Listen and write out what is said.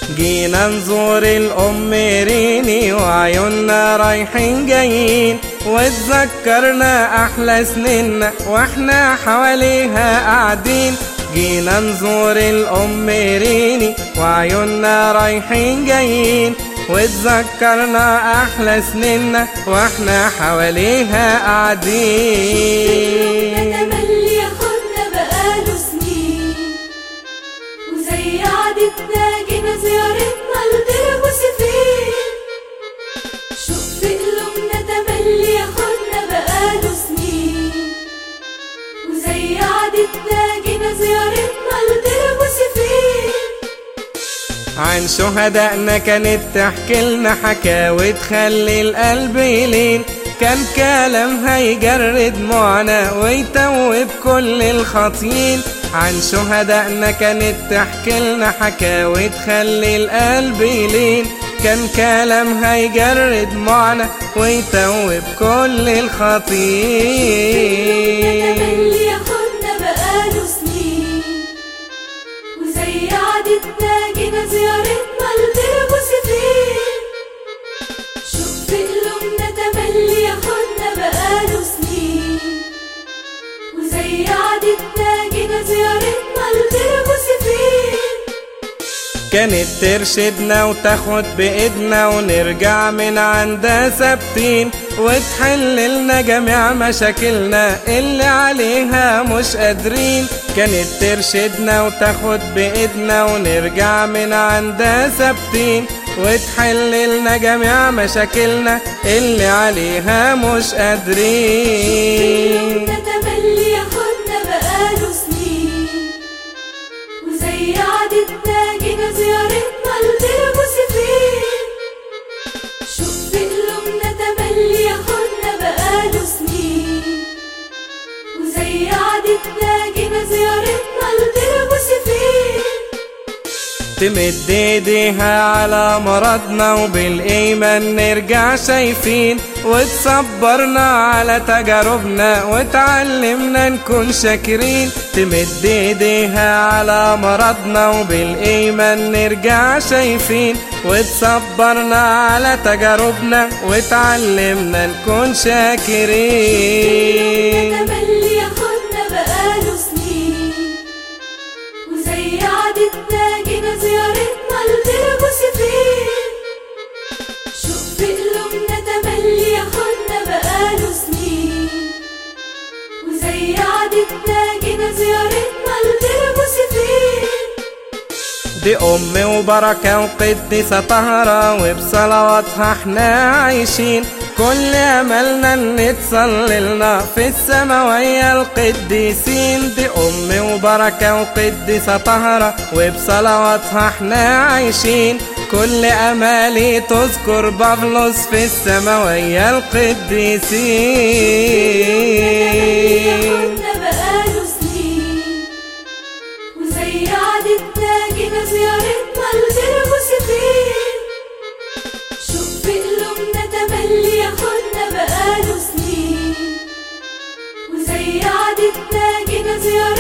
جينا نزور الأم ريني وعيوننا رايحين جايين واتذكرنا أحلى سنيننا واحنا حواليها قاعدين جينا نزور الأم ريني وعيوننا رايحين جايين واتذكرنا أحلى سنيننا واحنا حواليها قاعدين تملي ياخدنا بقاله سنين وزي عادتنا جينا زيارتنا لدرب وسفين شوف في قلوبنا تملي ياخدنا بقاله سنين وزي عادتنا جينا زيارتنا لدرب وسفين عن شهدائنا كانت تحكي لنا حكاوي تخلي القلب يلين كان كلامها يجرد دموعنا ويتوب كل الخاطين عن شهدائنا كانت تحكي لنا حكاوي تخلي القلب يلين كان كلامها يجرد دموعنا ويتوب كل الخاطين تملي ياخدنا بقاله سنين وزي عادتنا جينا زيارتنا لدرب وسفين شوف في قلوبنا تملي ياخدنا بقاله سنين وزي عادتنا جينا زيارتنا لدرب وسفين كانت ترشدنا وتاخد بإيدنا ونرجع من عندها ثابتين وتحل لنا جميع مشاكلنا اللي عليها مش قادرين كانت ترشدنا وتاخد بإيدنا ونرجع من عندها ثابتين وتحل لنا جميع مشاكلنا اللي عليها مش قادرين تملي ياخدنا بقاله سنين وزي عادتنا جينا زيارتنا لدرب وسفين شوف في قلوبنا تملي ياخدنا بقاله سنين وزي عادتنا جينا زيارتنا لدرب وسفين تمد ايديها على مرضنا وبالايمان نرجع شايفين وتصبرنا على تجاربنا وتعلمنا نكون شاكرين تمد ايديها على مرضنا وبالايمان نرجع شايفين وتصبرنا على تجاربنا وتعلمنا نكون شاكرين تملي ياخدنا بقاله سنين وزي عادتنا جينا زيارتنا لدرب وسفين شوف في قلوبنا تملي ياخدنا بقاله سنين وزي عادتنا جينا زيارتنا لدرب وسفين دي أم وبركة وقديسة طهرة وبصلواتها احنا عايشين كل أملنا إن تصلي لنا في السما ويا القديسين دي أم وبركة وقديسة طهرة وبصلواتها احنا عايشين كل أمالي تذكر بابلوس في السما ويا القديسين ياخدنا بقاله سنين وزي عادتنا جينا زيارتنا لدرب وسفين شوف في قلوبنا تملي ياخدنا بقاله سنين وزي عادتنا جينا زيارتنا